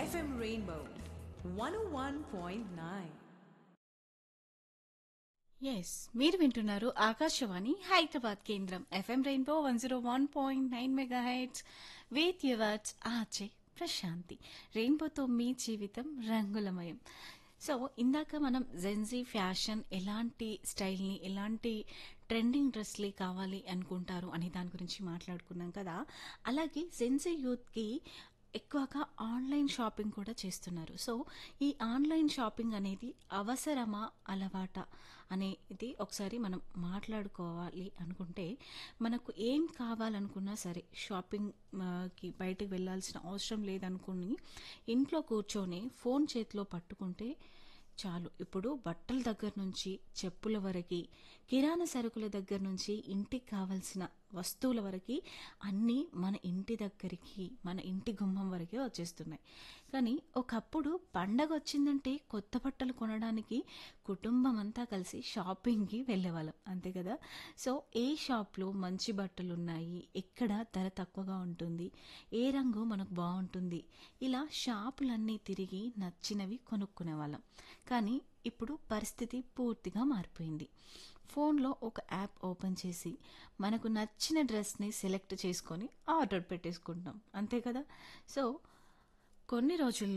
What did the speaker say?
FM Rainbow 101.9. Yes మీరు వింటున్నారు ఆకాశవాణి హైదరాబాద్ కేంద్రం FM Rainbow one zero one point nine mega heads with yours ఆచే ప్రశాంతి రెయిన్బోతో మీ జీవితం రంగులమయం సో ఇందాక మనం జెన్జీ ఫ్యాషన్ ఎలాంటి స్టైల్ని ఎలాంటి ట్రెండింగ్ డ్రెస్లే కావాలి అనుకుంటారు అనే దాని గురించి మాట్లాడుకున్నాం కదా అలాగే జెన్జీ యూత్కి ఎక్కువగా ఆన్లైన్ షాపింగ్ కూడా చేస్తున్నారు సో ఈ ఆన్లైన్ షాపింగ్ అనేది అవసరమా అలవాట అనేది ఒకసారి మనం మాట్లాడుకోవాలి అనుకుంటే మనకు ఏం కావాలనుకున్నా సరే షాపింగ్ ఆ, కి బయటకు వెళ్ళాల్సిన అవసరం లేదనుకుని ఇంట్లో కూర్చొని ఫోన్ చేతిలో పట్టుకుంటే చాలు ఇప్పుడు బట్టల దగ్గర నుంచి చెప్పుల వరకు కిరాణా సరుకుల దగ్గర నుంచి ఇంటికి కావలసిన వస్తువుల వరకు అన్నీ మన ఇంటి దగ్గరికి మన ఇంటి గుమ్మం వరకే వచ్చేస్తున్నాయి కానీ ఒకప్పుడు పండగ వచ్చిందంటే కొత్త బట్టలు కొనడానికి కుటుంబం అంతా కలిసి షాపింగ్కి వెళ్ళేవాళ్ళం అంతే కదా సో ఏ షాప్లో మంచి బట్టలు ఉన్నాయి ఎక్కడ ధర తక్కువగా ఉంటుంది ఏ రంగు మనకు బాగుంటుంది ఇలా షాపులన్నీ తిరిగి నచ్చినవి కొనుక్కునే వాళ్ళం కానీ ఇప్పుడు పరిస్థితి పూర్తిగా మారిపోయింది ఫోన్లో ఒక యాప్ ఓపెన్ చేసి మనకు నచ్చిన డ్రెస్ని సెలెక్ట్ చేసుకొని ఆర్డర్ పెట్టేసుకుంటాం అంతే కదా సో కొన్ని రోజుల్లో